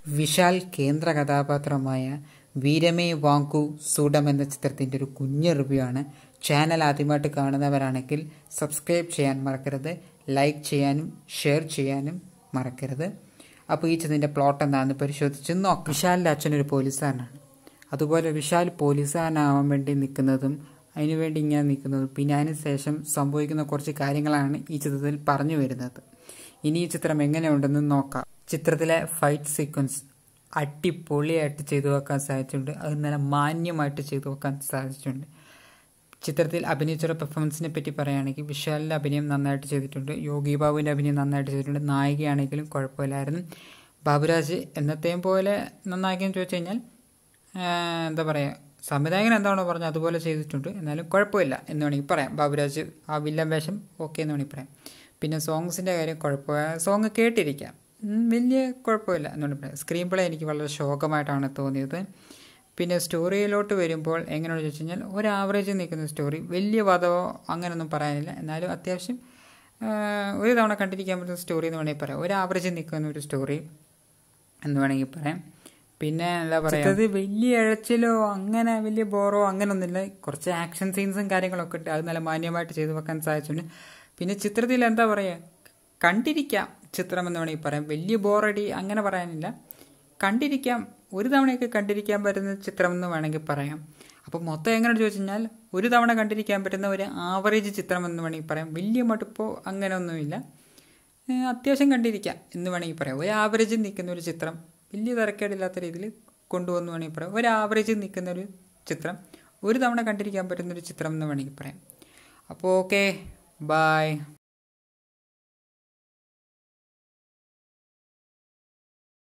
വിശാൽ കേന്ദ്ര കഥാപാത്രമായ വീരമേ വാങ്കു സൂഡം എന്ന ചിത്രത്തിൻ്റെ ഒരു കുഞ്ഞ് റിവ്യൂ ആണ് ചാനൽ ആദ്യമായിട്ട് കാണുന്നവരാണെങ്കിൽ സബ്സ്ക്രൈബ് ചെയ്യാൻ മറക്കരുത് ലൈക്ക് ചെയ്യാനും ഷെയർ ചെയ്യാനും മറക്കരുത് അപ്പോൾ ഈ ചിത്രത്തിൻ്റെ പ്ലോട്ട് എന്താണെന്ന് പരിശോധിച്ച് നോക്കാം വിശാലിൻ്റെ അച്ഛനൊരു പോലീസുകാരനാണ് അതുപോലെ വിശാൽ പോലീസുകാരനാവാൻ വേണ്ടി നിൽക്കുന്നതും അതിനുവേണ്ടി ഇങ്ങനെ നിൽക്കുന്നതും പിന്നെ അതിന് ശേഷം സംഭവിക്കുന്ന കുറച്ച് കാര്യങ്ങളാണ് ഈ ചിത്രത്തിൽ പറഞ്ഞു വരുന്നത് ഇനി ഈ ചിത്രം എങ്ങനെയുണ്ടെന്ന് നോക്കാം ചിത്രത്തിലെ ഫൈറ്റ് സീക്വൻസ് അടിപൊളിയായിട്ട് ചെയ്തു വെക്കാൻ സാധിച്ചിട്ടുണ്ട് അത് നല്ല മാന്യമായിട്ട് ചെയ്തു വെക്കാൻ സാധിച്ചിട്ടുണ്ട് ചിത്രത്തിൽ അഭിനയിച്ചൊരു പെർഫോമൻസിനെ പറ്റി പറയുകയാണെങ്കിൽ വിശാലിൻ്റെ അഭിനയം നന്നായിട്ട് ചെയ്തിട്ടുണ്ട് യോഗി ബാബുവിൻ്റെ അഭിനയം നന്നായിട്ട് ചെയ്തിട്ടുണ്ട് നായികയാണെങ്കിലും കുഴപ്പമില്ലായിരുന്നു ബാബുരാജ് എന്നത്തെയും പോലെ നന്നാക്കിയെന്ന് ചോദിച്ചു കഴിഞ്ഞാൽ എന്താ പറയുക സംവിധായകൻ എന്താണോ പറഞ്ഞത് അതുപോലെ ചെയ്തിട്ടുണ്ട് എന്നാലും കുഴപ്പമില്ല എന്ന് വേണമെങ്കിൽ പറയാം ബാബുരാജ് ആ വില്ലൻ വേഷം ഓക്കെ എന്ന് വേണമെങ്കിൽ പറയാം പിന്നെ സോങ്സിൻ്റെ കാര്യം കുഴപ്പമില്ല സോങ് കേട്ടിരിക്കാം വലിയ കുഴപ്പമില്ല എന്ന് വേണമെങ്കിൽ പറയാം സ്ക്രീൻ പ്ലേ എനിക്ക് വളരെ ശോകമായിട്ടാണ് തോന്നിയത് പിന്നെ സ്റ്റോറിയിലോട്ട് വരുമ്പോൾ എങ്ങനെയാണെന്ന് ചോദിച്ചു കഴിഞ്ഞാൽ ഒരു ആവറേജ് നിൽക്കുന്ന സ്റ്റോറി വലിയ വധമോ അങ്ങനെയൊന്നും പറയാനില്ല എന്നാലും അത്യാവശ്യം ഒരു തവണ കണ്ടിരിക്കാൻ പറ്റുന്ന സ്റ്റോറി എന്ന് വേണമെങ്കിൽ പറയാം ഒരു ആവറേജ് നിൽക്കുന്ന ഒരു സ്റ്റോറി എന്ന് വേണമെങ്കിൽ പറയാം പിന്നെ എന്താ പറയുക അത് വലിയ ഇഴച്ചിലോ അങ്ങനെ വലിയ ബോറോ അങ്ങനെയൊന്നുമില്ല കുറച്ച് ആക്ഷൻ സീൻസും കാര്യങ്ങളൊക്കെ ഉണ്ട് അത് നല്ല മാന്യമായിട്ട് ചെയ്തു വെക്കാൻ സാധിച്ചിട്ടുണ്ട് പിന്നെ ചിത്രത്തിൽ എന്താ പറയുക കണ്ടിരിക്കാം ചിത്രം എന്ന് വേണമെങ്കിൽ പറയാം വലിയ ബോറടി അങ്ങനെ പറയാനില്ല കണ്ടിരിക്കാം ഒരു തവണയൊക്കെ കണ്ടിരിക്കാൻ പറ്റുന്ന ചിത്രം എന്ന് വേണമെങ്കിൽ പറയാം അപ്പോൾ മൊത്തം എങ്ങനെ ചോദിച്ചു കഴിഞ്ഞാൽ ഒരു തവണ കണ്ടിരിക്കാൻ പറ്റുന്ന ഒരു ആവറേജ് ചിത്രം എന്ന് വേണമെങ്കിൽ പറയാം വലിയ മടുപ്പോ അങ്ങനെയൊന്നുമില്ല അത്യാവശ്യം കണ്ടിരിക്കാം എന്ന് വേണമെങ്കിൽ പറയാം ഒരു ആവറേജ് നിൽക്കുന്ന ഒരു ചിത്രം വലിയ തിരക്കേടില്ലാത്ത രീതിയിൽ കൊണ്ടുവന്നു വേണമെങ്കിൽ പറയാം ഒരു ആവറേജ് നിൽക്കുന്ന ഒരു ചിത്രം ഒരു തവണ കണ്ടിരിക്കാൻ പറ്റുന്ന ഒരു ചിത്രം എന്ന് വേണമെങ്കിൽ പറയാം അപ്പോൾ ഓക്കെ ബായ്